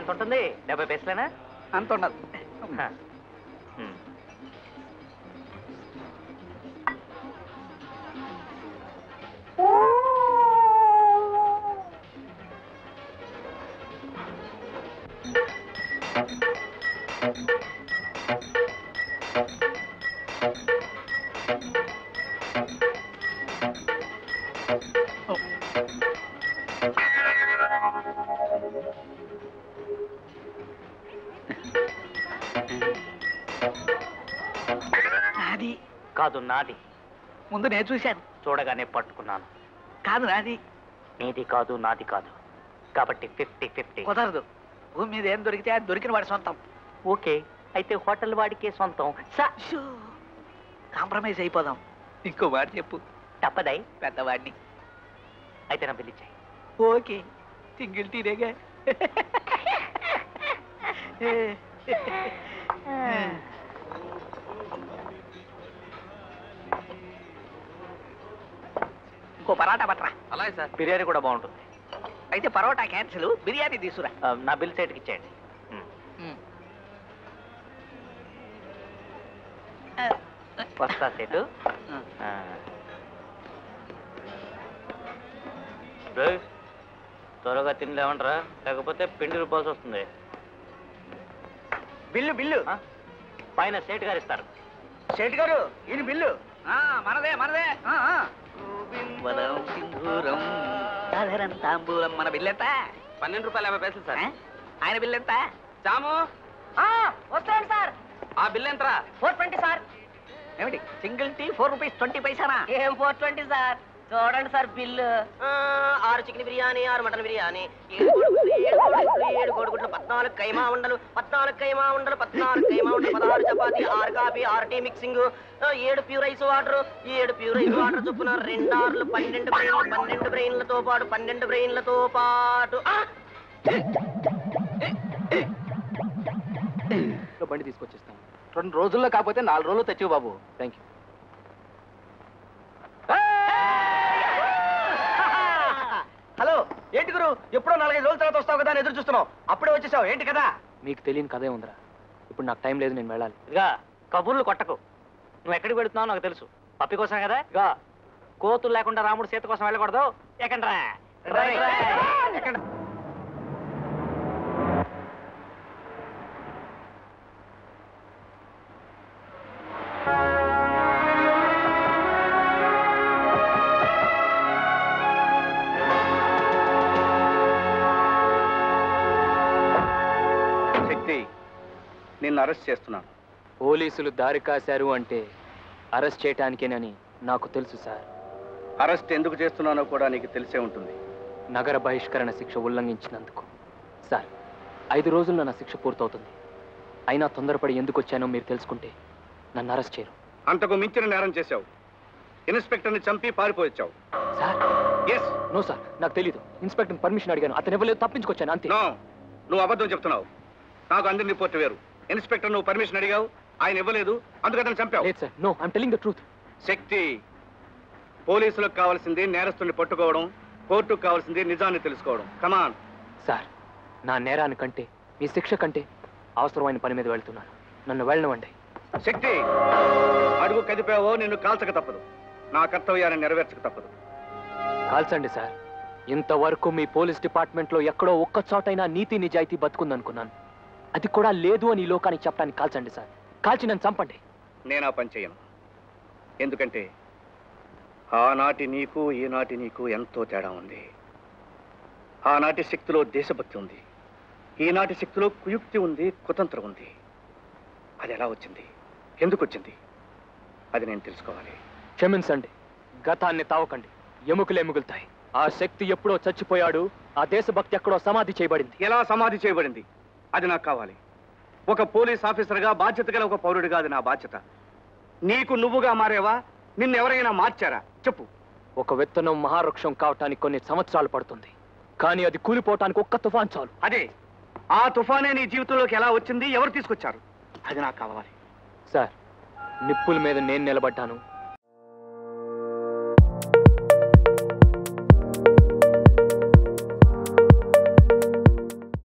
ఎంత ఉంటుంది డెబ్బై పైసలేనా అంత ఉండదు హ. ఉమ్. నాది కాదు నాది ముందు నేను చూశాను చూడగానే పట్టుకున్నాను కాదు నాది నీది కాదు నాది కాదు కాబట్టి ఫిఫ్టీ ఫిఫ్టీ కుదరదు భూమి మీద ఏం దొరికితే అది దొరికిన వాడి సొంతం ఓకే అయితే హోటల్ వాడికే సొంతం సా షూ. కాంప్రమైజ్ అయిపోదాం ఇంకో మాట చెప్పు తప్పదై పెద్దవాడిని అయితే నా బిల్లు చేయి ఓకే సింగిల్ టీనేగా ఇంకో పరాటా పట్రా అలాగే సార్ బిర్యానీ కూడా బాగుంటుంది అయితే పరోటా క్యాన్సిల్ బిర్యానీ తీసుకురా ఆ, నా బిల్ సైడ్కి ఇచ్చేయండి ఉమ్. వస్తా సేటు ఆ. రేయ్, త్వరగా తినలేమంటారా లేకపోతే పిండి రూపాల్సి వస్తుంది బిల్లు బిల్లు ఆ? పైన సేటు గారు ఇస్తారు శెట్టి గారు ఇది బిల్లు మనదే మనదే ఆ, ఆ. వదం సింధూరం సాధారణ తాంబూలం మన బిల్లు ఎంత పన్నెండు రూపాయలు యాభై పైసలు సార్ ఆ? ఆయన బిల్లు ఎంత చాము వస్తాను సార్ ఆ బిల్ ఎంతరా ఫోర్ ట్వంటీ సార్ ఏమిటి single tea four rupees twenty పైసానా ఏం ఫోర్ ట్వంటీ సార్ చూడండి సార్ బిల్లు ఆరు చికెన్ బిర్యానీ ఆరు మటన్ బిర్యానీ ఏడు కోడిగుడ్లు, ఏడు కోడిగుడ్లు, ఏడు కోడిగుడ్లు పద్నాలుగు కైమా ఉండలు పద్నాలుగు కైమా ఉండలు పద్నాలుగు కైమా ఉండలు పదహారు చపాతీ ఆరు కాఫీ ఆరు టీ మిక్సింగ్ ఆ, ఏడు ప్యూర్ రైస్ వాటర్ ఏడు ప్యూర్ రైస్ వాటర్ చొప్పున రెండు ఆరులు పన్నెండు బ్రెయిన్లు పన్నెండు బ్రెయిన్లతో పాటు పన్నెండు బ్రెయిన్లతో పాటు ఆ! బండి తీసుకొచ్చేస్తాను రెండు రోజుల్లో కాకపోతే నాలుగు రోజులు తెచ్చివు బాబు థ్యాంక్ యూ హలో ఏంటి గురు ఎప్పుడో నాలుగైదు రోజుల తర్వాత వస్తావు కదా అని ఎదురు చూస్తున్నావు అప్పుడే వచ్చేసావు ఏంటి కదా మీకు తెలియని కథే ఉందిరా ఇప్పుడు నాకు టైం లేదు నేను వెళ్ళాలి ఇదిగా కబుర్లు కొట్టకు నువ్వు ఎక్కడికి వెళుతున్నావు నాకు తెలుసు పప్పి కోసమే కదా ఇగా కోతులు లేకుండా రాముడు సీత కోసం వెళ్ళకూడదు ఎక్కడ్రా శక్తి నిన్ను అరెస్ట్ చేస్తున్నాను పోలీసులు దారి కాశారు అంటే అరెస్ట్ చేయటానికేనని నాకు తెలుసు సార్ అరెస్ట్ ఎందుకు చేస్తున్నానో కూడా నీకు తెలిసే ఉంటుంది నగర బహిష్కరణ శిక్ష ఉల్లంఘించినందుకు సార్ ఐదు రోజుల్లో నా శిక్ష పూర్తవుతుంది అయినా తొందరపడి ఎందుకు వచ్చానో మీరు తెలుసుకుంటే నన్ను అరెస్ట్ చేయరు అంతకు మించిన నేరం చేశావు ఇన్స్పెక్టర్ని చంపి పారిపోయొచ్చావు సార్ ఎస్ నో సార్ నాకు తెలీదు ఇన్స్పెక్టర్ పర్మిషన్ అడిగాను అతను ఇవ్వలేదు తప్పించుకొచ్చాను అంతే నో నువ్వు అబద్ధం చెప్తున్నావు నాకు అందిన రిపోర్ట్ వేరు ఇన్స్పెక్టర్ నువ్వు పర్మిషన్ అడిగావు ఆయన ఇవ్వలేదు అందుకు అతను చంపావు లేదు sir no I'm telling the truth శక్తి పోలీసులకు కావాల్సింది నేరస్తుని పట్టుకోవడం కోర్టుకు కావాల్సింది నిజాన్ని తెలుసుకోవడం కమాన్ సార్ నా నేరానికంటే మీ శిక్ష కంటే అవసరమైన పని మీద వెళ్తున్నాను నన్ను వెళ్ళనివ్వండి శక్తి అడుగు కదిపావో నిన్ను కాల్చక తప్పదు నా కర్తవ్యాన్ని నెరవేర్చక తప్పదు కాల్చండి సార్ ఇంతవరకు మీ పోలీస్ డిపార్ట్మెంట్లో ఎక్కడో ఒక్క చోటైనా నీతి నిజాయితీ బతుకుందనుకున్నాను అది కూడా లేదు అని ఈ లోకానికి చెప్పడానికి కాల్చండి సార్ కాల్చి నన్ను చంపండి నేను ఆ పని చేయను ఎందుకంటే ఆనాటి నీకు ఈనాటి నీకు ఎంతో తేడా ఉంది ఆనాటి శక్తిలో దేశభక్తి ఉంది ఈనాటి శక్తిలో కుయుక్తి ఉంది కుతంత్రం ఉంది అది ఎలా వచ్చింది ఎందుకు వచ్చింది అది నేను తెలుసుకోవాలి క్షమించండి గతాన్ని తావకండి ఎముకలు ఎముగులుతాయి ఆ శక్తి ఎప్పుడో చచ్చిపోయాడు ఆ దేశభక్తి ఎక్కడో సమాధి చేయబడింది ఎలా సమాధి చేయబడింది అది నాకు కావాలి ఒక పోలీస్ ఆఫీసర్గా బాధ్యత గల ఒక పౌరుడిగా అది నా బాధ్యత నీకు నువ్వుగా మారేవా నిన్ను ఎవరైనా మార్చారా చెప్పు ఒక విత్తనం మహావృక్షం కావటానికి కొన్ని సంవత్సరాలు పడుతుంది కానీ అది కూలిపోవటానికి ఒక్క తుఫాన్ చాలు అదే ఆ తుఫానే నీ జీవితంలోకి ఎలా వచ్చింది ఎవరు తీసుకొచ్చారు అది నాకు కావాలి సార్ నిప్పుల మీద నేను నిలబడ్డాను